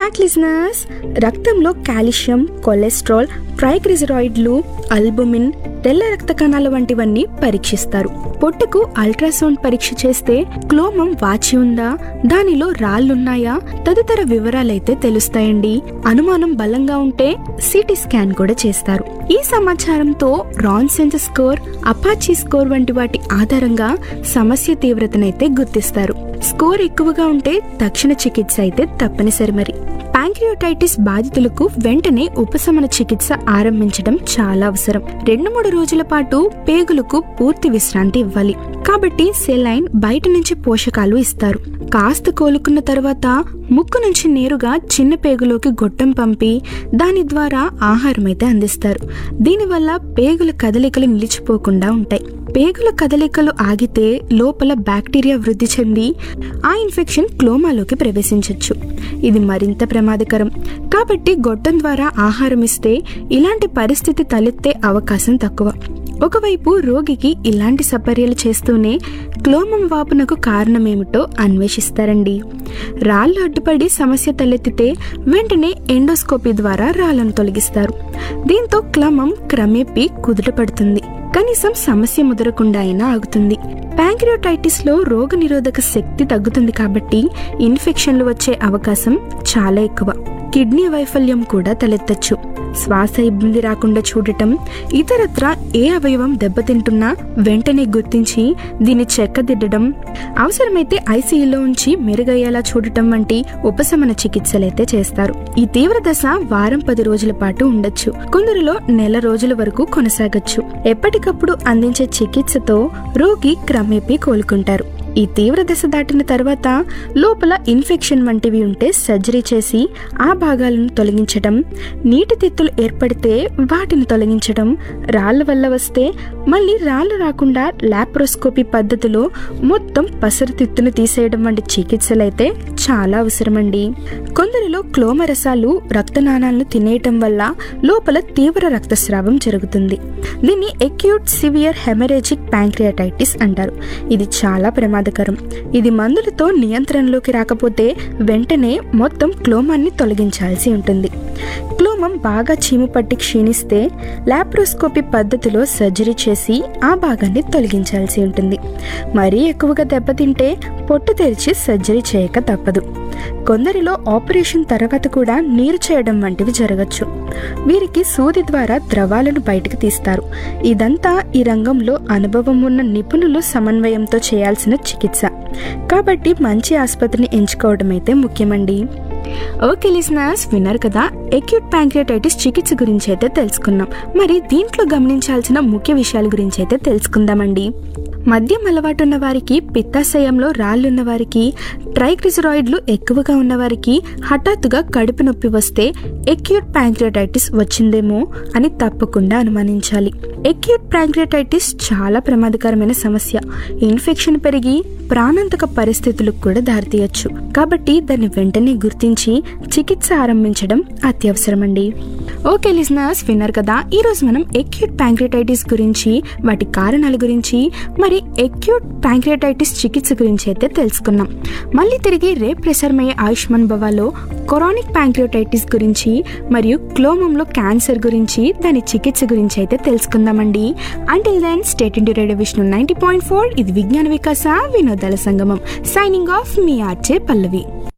back listeners రక్తంలో calcium cholesterol ట్రైగ్లిజరాయిడ్లు albumin తెల్ల రక్త కణాలు వంటివన్నీ పరీక్షిస్తారు పొట్టుకు అల్ట్రాసౌండ్ పరీక్ష చేస్తే క్లోమం వాచి ఉందా దానిలో రాళ్లున్నాయా తదితర వివరాలైతే తెలుస్తాయండి అనుమానం బలంగా ఉంటే సిటీ స్కాన్ కూడా చేస్తారు ఈ సమాచారంతో రాన్సెన్స్ స్కోర్ అపాచీ స్కోర్ వంటి వాటి ఆధారంగా సమస్య తీవ్రతనైతే గుర్తిస్తారు స్కోర్ ఎక్కువగా ఉంటే తక్షణ చికిత్స అయితే తప్పనిసరి మరి ప్యాంక్రియోటైటిస్ బాధితులకు వెంటనే ఉపశమన చికిత్స ఆరంభించడం చాలా అవసరం రెండు మూడు రోజుల పాటు పేగులకు పూర్తి విశ్రాంతి ఇవ్వాలి కాబట్టి సెలైన్ బయట నుంచి పోషకాలు ఇస్తారు కాస్త కోలుకున్న తర్వాత ముక్కు నుంచి నేరుగా చిన్న పేగులోకి గొట్టం పంపి దాని ద్వారా ఆహారం అయితే అందిస్తారు దీనివల్ల పేగుల కదలికలు నిలిచిపోకుండా ఉంటాయి పేగుల కదలికలు ఆగితే లోపల బ్యాక్టీరియా వృద్ధి చెంది ఆ ఇన్ఫెక్షన్ క్లోమాలోకి ప్రవేశించవచ్చు ఇది మరింత ప్రమాదకరం కాబట్టి గొట్టం ద్వారా ఆహారం ఇస్తే ఇలాంటి పరిస్థితి తలెత్తే అవకాశం తక్కువ ఒకవైపు రోగికి ఇలాంటి సపర్యలు చేస్తూనే క్లోమం వాపునకు కారణమేమిటో అన్వేషిస్తారండి రాళ్ళు అడ్డుపడి సమస్య తలెత్తితే వెంటనే ఎండోస్కోపీ ద్వారా రాళ్లను తొలగిస్తారు దీంతో క్లమం క్రమేపీ కుదుట పడుతుంది కనీసం సమస్య ముదరకుండా అయినా ఆగుతుంది ప్యాంక్రియోటైటిస్ లో రోగ నిరోధక శక్తి తగ్గుతుంది కాబట్టి ఇన్ఫెక్షన్లు వచ్చే అవకాశం చాలా ఎక్కువ కిడ్నీ వైఫల్యం కూడా తలెత్తచ్చు శ్వాస ఇబ్బంది రాకుండా చూడటం ఇతరత్ర ఏ అవయవం దెబ్బతింటున్నా వెంటనే గుర్తించి దీన్ని చెక్కదిద్దడం అవసరమైతే ఐసీయూలో ఉంచి మెరుగయ్యేలా చూడటం వంటి ఉపశమన చికిత్సలైతే చేస్తారు ఈ తీవ్ర దశ వారం పది రోజుల పాటు ఉండొచ్చు కొందరిలో నెల రోజుల వరకు కొనసాగచ్చు ఎప్పటికప్పుడు అందించే చికిత్సతో రోగి క్రమేపీ కోలుకుంటారు ఈ తీవ్ర దశ దాటిన తర్వాత లోపల ఇన్ఫెక్షన్ వంటివి ఉంటే సర్జరీ చేసి ఆ భాగాలను తొలగించడం నీటి తిత్తులు ఏర్పడితే వాటిని తొలగించడం రాళ్ల వల్ల వస్తే మళ్ళీ రాళ్ళు రాకుండా లాప్రోస్కోపీ పద్ధతిలో మొత్తం పసరు తిత్తును తీసేయడం వంటి చికిత్సలైతే చాలా అవసరమండి కొందరిలో క్లోమరసాలు రక్తనాళాలను తినేయటం వల్ల లోపల తీవ్ర రక్తస్రావం జరుగుతుంది దీన్ని ఎక్యూట్ సివియర్ హెమరేజిక్ ప్యాంక్రియాటైటిస్ అంటారు ఇది చాలా ప్రమాదకరం ఇది మందులతో నియంత్రణలోకి రాకపోతే వెంటనే మొత్తం క్లోమాన్ని తొలగించాల్సి ఉంటుంది క్లోమం బాగా చీము పట్టి క్షీణిస్తే లాప్రోస్కోపీ పద్ధతిలో సర్జరీ చేసి ఆ భాగాన్ని తొలగించాల్సి ఉంటుంది మరీ ఎక్కువగా దెబ్బతింటే పొట్టు తెరిచి సర్జరీ చేయక తప్పదు కొందరిలో ఆపరేషన్ తర్వాత కూడా నీరు చేయడం వంటివి జరగచ్చు వీరికి సూది ద్వారా ద్రవాలను బయటకు తీస్తారు ఇదంతా ఈ రంగంలో అనుభవం ఉన్న నిపుణులు సమన్వయంతో చేయాల్సిన చికిత్స కాబట్టి మంచి ఆసుపత్రిని ఎంచుకోవడం అయితే ముఖ్యమండి ఓకే లిసనర్స్ విన్నారు కదా ఎక్యూట్ ప్యాంక్రియాటైటిస్ చికిత్స గురించి అయితే తెలుసుకున్నాం మరి దీంట్లో గమనించాల్సిన ముఖ్య విషయాల గురించి అయితే తెలుసుకుందామండి మద్యం అలవాటు ఉన్న వారికి పిత్తాశయంలో రాళ్ళున్న వారికి ట్రైగ్లిజరాయిడ్లు ఎక్కువగా ఉన్న వారికి హఠాత్తుగా కడుపు నొప్పి వస్తే ఎక్యూట్ ప్యాంక్రియాటైటిస్ వచ్చిందేమో అని తప్పకుండా అనుమానించాలి ఎక్యూట్ ప్యాంక్రియాటైటిస్ చాలా ప్రమాదకరమైన సమస్య ఇన్ఫెక్షన్ పెరిగి ప్రాణాంతక పరిస్థితులకు కూడా దారితీయచ్చు కాబట్టి దాన్ని వెంటనే గుర్తించి చికిత్స ఆరంభించడం అత్యవసరమండి ఓకే లిజనర్స్ విన్నారు కదా ఈ రోజు మనం ఎక్యూట్ ప్యాంక్రియాటైటిస్ గురించి వాటి కారణాల గురించి మరి ఎక్యూట్ ప్యాంక్రియాటైటిస్ చికిత్స గురించి అయితే తెలుసుకున్నాం మళ్ళీ తిరిగి రేపు ప్రసారమయ్యే ఆయుష్మాన్ భవాలో కొరానిక్ ప్యాంక్రియాటైటిస్ గురించి మరియు క్లోమంలో క్యాన్సర్ గురించి దాని చికిత్స గురించి అయితే తెలుసుకుందామండి అంటిల్ దెన్ స్టేట్ ఇండి radio Vishnu ninety point four ఇది విజ్ఞాన వికాస వినోదాల సంగమం సైనింగ్ ఆఫ్ మీ ఆర్చే పల్లవి